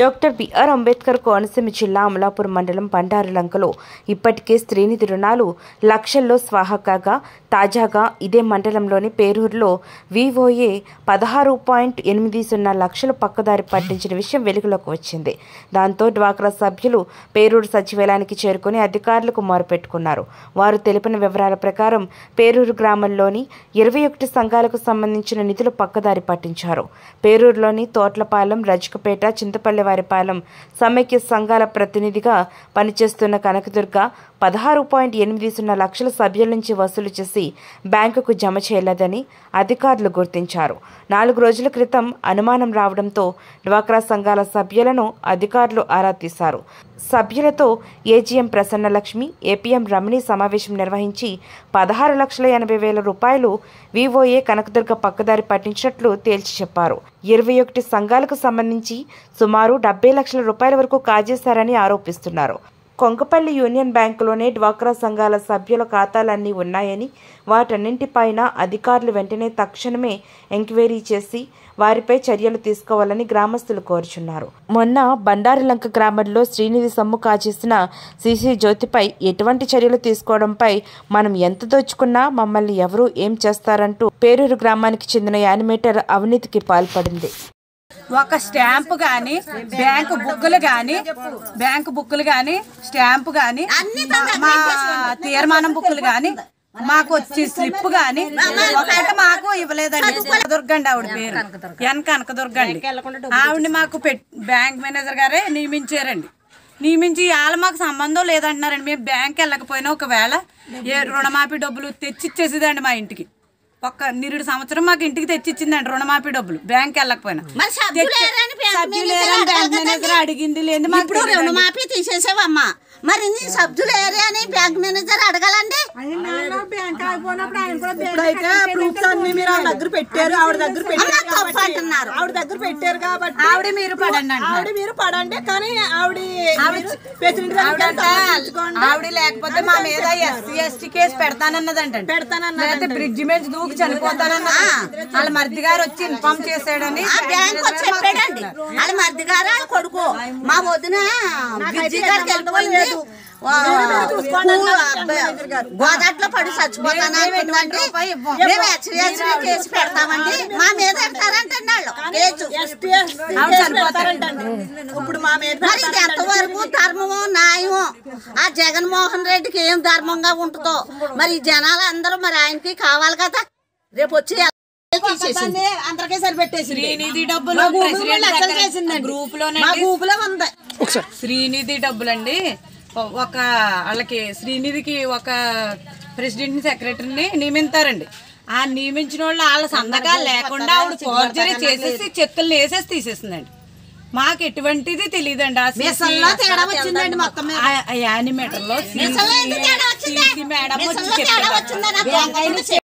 Doctor BR Ambedkar Konaseema జిల్లా అమలాపురం మండలం బండారులంకలో ఇప్పటికే స్త్రీనిధి రుణాలు లక్షల్లో స్వాహా కాగా తాజాగా ఇదే మండలంలోని పేరూరులో వివోఏ పదహారు పాయింట్ ఎనిమిది సున్నా లక్షలు పక్కదారి పట్టించిన విషయం వెలుగులోకి వచ్చింది దాంతో డ్వాక్రా సభ్యులు పేరూరు సచివాలయానికి చేరుకుని అధికారులకు మొరపెట్టుకున్నారు వారు తెలిపిన వివరాల ప్రకారం పేరూరు గ్రామంలోని ఇరవై ఒకటి సంఘాలకు సంబంధించిన నిధులు పక్కదారి పట్టించారు పేరూరులోని తోట్లపాలెం రజకపేట చింతపల్లివారిపాలెం సమైక్య సంఘాల ప్రతినిధిగా పనిచేస్తున్న కనకదుర్గ పదహారు పాయింట్ ఎనిమిది సున్నా లక్షల సభ్యుల నుంచి వసూలు చేసి బ్యాంకుకు జమ చేయలేదని అధికారులు గుర్తించారు నాలుగు రోజుల క్రితం అనుమానం రావడంతో డ్వాక్రా సంఘాల సభ్యులను అధికారులు ఆరా తీశారు సభ్యులతో ఏజీఎం ప్రసన్నలక్ష్మి ఏపీఎం రమణి సమావేశం నిర్వహించి పదహారు లక్షల ఎనభై వేల రూపాయలు వివోఏ కనకదుర్గ పక్కదారి పట్టించినట్లు తేల్చి చెప్పారు ఇరవై ఒకటి సంఘాలకు సంబంధించి సుమారు డెబ్బై లక్షల రూపాయల వరకు కాజేశారని ఆరోపిస్తున్నారు కొంకపల్లి యూనియన్ బ్యాంకులోనే డ్వాక్రా సంఘాల సభ్యుల ఖాతాలన్నీ ఉన్నాయని వాటన్నింటిపైన అధికారులు వెంటనే తక్షణమే ఎంక్వైరీ చేసి వారిపై చర్యలు తీసుకోవాలని గ్రామస్తులు కోరుచున్నారు మొన్న బండారులంక గ్రామంలో శ్రీనిధి సొమ్ము కాజేసిన సిసి జ్యోతిపై ఎటువంటి చర్యలు తీసుకోవడంపై మనం ఎంత దోచుకున్నా మమ్మల్ని ఎవరూ ఏం చేస్తారంటూ పేరూరు గ్రామానికి చెందిన యానిమేటర్ అవినీతికి పాల్పడింది ఒక స్టాంప్ గాని బ్యాంకు బుక్కులు గాని బ్యాంకు బుక్కులు గాని స్టాంప్ గాని మా తీర్మానం బుక్కులు గాని మాకు వచ్చి స్లిప్ గాని ఒకటి మాకు ఇవ్వలేదండి దుర్గండి ఆవిడ పేరు ఎన్ కనకదుర్గండి ఆవిడని మాకు పెట్ బ్యాంక్ మేనేజర్ గారే నియమించారండి నియమించి వాళ్ళ మాకు సంబంధం లేదంటున్నారండి మేము బ్యాంక్ వెళ్ళకపోయినా ఒకవేళ ఏ రుణమాఫీ డబ్బులు తెచ్చిచ్చేసేదండి మా ఇంటికి ఒక్క నిరుడు సంవత్సరం మాకు ఇంటికి తెచ్చిచ్చిందండి రుణమాఫీ డబ్బులు బ్యాంక్ వెళ్ళకపోయినా మరి సభ్యులు తెచ్చి- లేరని బ్యాంక్ సభ్యులు మేనేజర్ లేరని బ్యాంక్ అడగదండి. మేనేజర్ అడిగింది లేదు మాకు ఇప్పుడు తెలియదండి. రుణమాఫీ తీసేసావమ్మా మరి నీ సభ్యులు ఏరే అని బ్యాంక్ మేనేజర్ అడగాలండి ఇప్పుడైతే ప్రూఫ్స్ అన్ని మీరు ఆవిడ దగ్గర పెట్టారు ఆవిడ దగ్గర పెట్టారు అలా తప్పు కాబట్టి- అంటున్నారు. ఆవిడ దగ్గర పెట్టారు కాబట్టి ఆవిడ మీరు పడండి అంటున్నారు. ఆవిడ మీరు పడండి కానీ ఆవిడ మీరు ప్రెసిడెంట్ గారికి ఆవిడంట సంబంధించుకోండి. ఆవిడ లేకపోతే మా మీద ఎస్సీ ఎస్టీ కేసు పెడతానన్నదంట పెడతానన్నదంట. లేకపోతే బ్రిడ్జ్ మీద దూకి చనిపోతానన్నది వాళ్ళ మరిది గారు వచ్చి ఇన్ఫార్మ్ చేశాడని ఆ బ్యాంక్ వచ్చి చెప్పాడండి వాళ్ళ మరిది గారు వాళ్ళ కొడుకు మా వదిన విజయ్ గారికి వెళ్ళిపోయింది వా- కూ- గోదాట్లో పడి చచ్చిపోతాను అనుకుందంటే మేము హెచ్చరిక కేసు పెడతామండి మా మీద పెడతారంటండి వాళ్ళు కేసు ఎస్టీ ఆవిడ కేసు చనిపోతారు. పెడతారంటండి. ఇప్పుడు మా మీద మరి ఇది ఎంతవరకు ధర్మమో న్యాయమో ఆ జగన్మోహన్ రెడ్డికి ఏం ధర్మంగా ఉంటుందో మరి ఈ జనాలు అందరూ మరి ఆయనకి కావాలి కదా రేపు వచ్చి తీసేసింది అందరికీ సరిపెట్టేసి శ్రీనిధి డబ్బులు మా గూగుల్ ప్రెసిడెంట్ లెక్కలు దగ్గర చేసిందండి. గ్రూప్ మా లోనండి గూగులో ఉంది శ్రీనిధి డబ్బులండి ఒక వాళ్ళకి శ్రీనిధికి ఒక ప్రెసిడెంట్ సెక్రటరీని నియమించారండి ఆ నియమించిన వాళ్ళు వాళ్ళ సంతకాలు లేకుండా ఆవిడ ఫోర్జరీ చేసేసి చెక్కులు వేసేసి తీసేసిందండి మాకు ఎటువంటిది తెలియదండి ఆ మిషన్లో తేడా వచ్చిందండి మొత్తం మీద. యానిమేటర్ లో మిషన్లో ఎందుకు తేడా వచ్చింది? మేడం మిషన్లో తేడా వచ్చిందని ఆ దొంగ